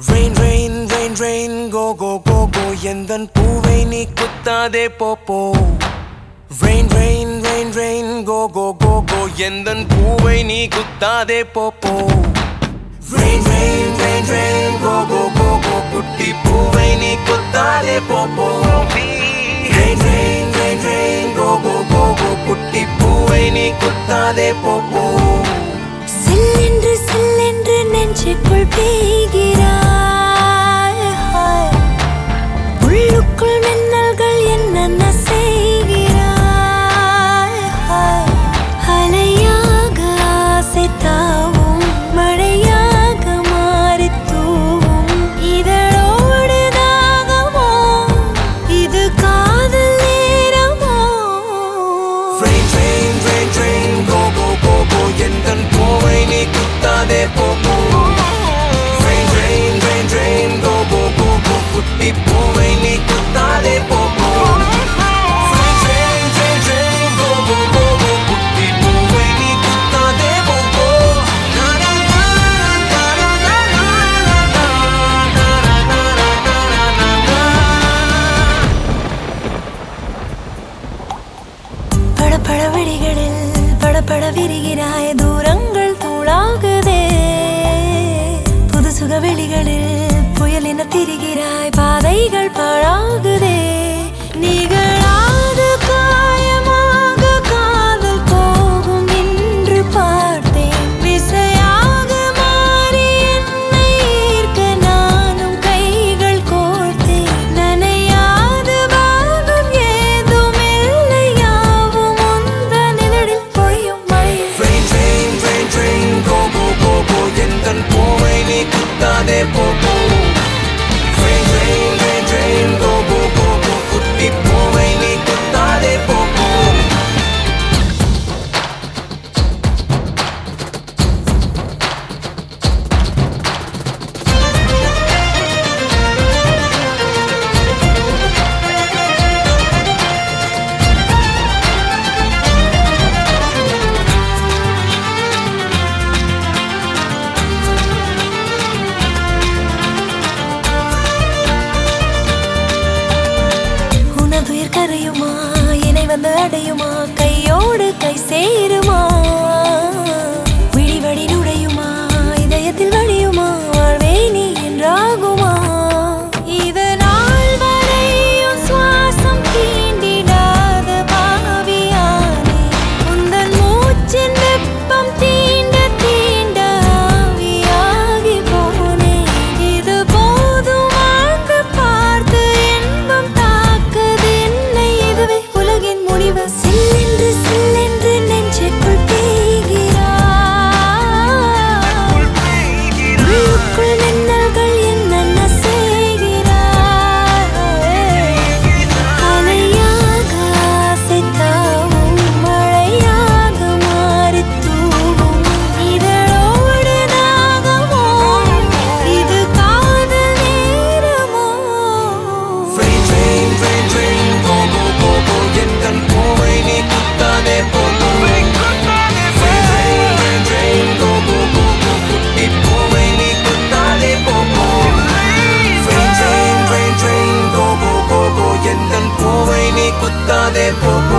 Rain rain rain rain go go go go எந்தன் பூவை நீ குத்தாதே போ போ rain rain rain rain go go go go எந்தன் பூவை நீ குத்தாதே போ போ rain rain rain rain go go go go குட்டி பூவை நீ குத்தாதே போ போ rain rain rain rain go go go go குட்டி பூவை நீ குத்தாதே போ போ சில்லென்று சில்லென்று நெஞ்சுக்குள் பெய்கிறாய் ஹாய். உள்ளுக்குள் மின்னல்கள் என்னென்ன செய்கிறாய் ஹாய். அலையாக ஆசை தாவும் மழையாக மாறித் தூவும் இதழோடு தாகமோ இது காதல் நேரமோ Rain, rain, rain, rain, go, go, go, go எந்தன் பூவை நீ குத்தாதே போ போ Rain, rain, rain, rain, go, go, go, go குட்டி பூவை நீ குத்தாதே போ போ Rain, rain, rain, rain, go, go, go, go குட்டி பூவை நீ குத்தாதே போ போ Na, na, na, na, na, na, na, na, na, na, na, na, na, na, na. படபட வெடிகளில் படபட விரிகிறாய் தூரங்கள் தூளாகுதே புது சுக வெளிகளில் புயலின திரிகிறாய் பாதைகள் பாழாகுதே நிகழாத காயமாக காதல் போகும் என்று பார்த்தேன் விசையாக மாறி என்னை ஈர்க்க நானும் கைகள் கோர்த்தேன் நனையாத பாகம் ஏதும் இல்லை யாவும் உந்தன் இதழில் பொழியும் மழை Rain, rain, rain, rain, go, go, go, go எந்தன் பூவை நீ குத்தாதே போ போ Rain, rain, rain, rain, go, go, go, go குட்டி பூவை நீ குத்தாதே போ போ உனதுயிர் கரையுமா இணை வந்து அடையுமா கையோடு கை சேருமா விழிவடி நுழையுமா இதயத்தில் வழியுமா வாழ்வே நீ என்றாகுமா இது நாள் வரையும் சுவாசம் தீண்டிடாத பாவியானே உந்தன் மூச்சின் வெப்பம் தீண்ட தீண்ட ஆவியாகி போனேன் இது போதும் வாழ்ந்து பார்த்து இன்பம் தாக்குது என்னை இதுவே உலகின் முடிவு சில்லென்று சில்லென்று நெஞ்சுக்குள் பெய்கிறாய் உள்ளுக்குள் மின்னல்கள் என்னென்ன செய்கிறாய் அலையாக ஆசை தாவும் மழையாக மாறித் தூவும் இதழோடு தாகமோ இது காதல் நேரமோ Rain, rain, rain, rain, go, go, go, go எந்தன் பூவை நீ குத்தாதே போ போ Rain, rain, rain, rain, go, go, go, go குட்டி பூவை நீ குத்தாதே போ போ Rain, rain, rain, rain, go, go, go, go எந்தன் பூவை நீ குத்தாதே போ போ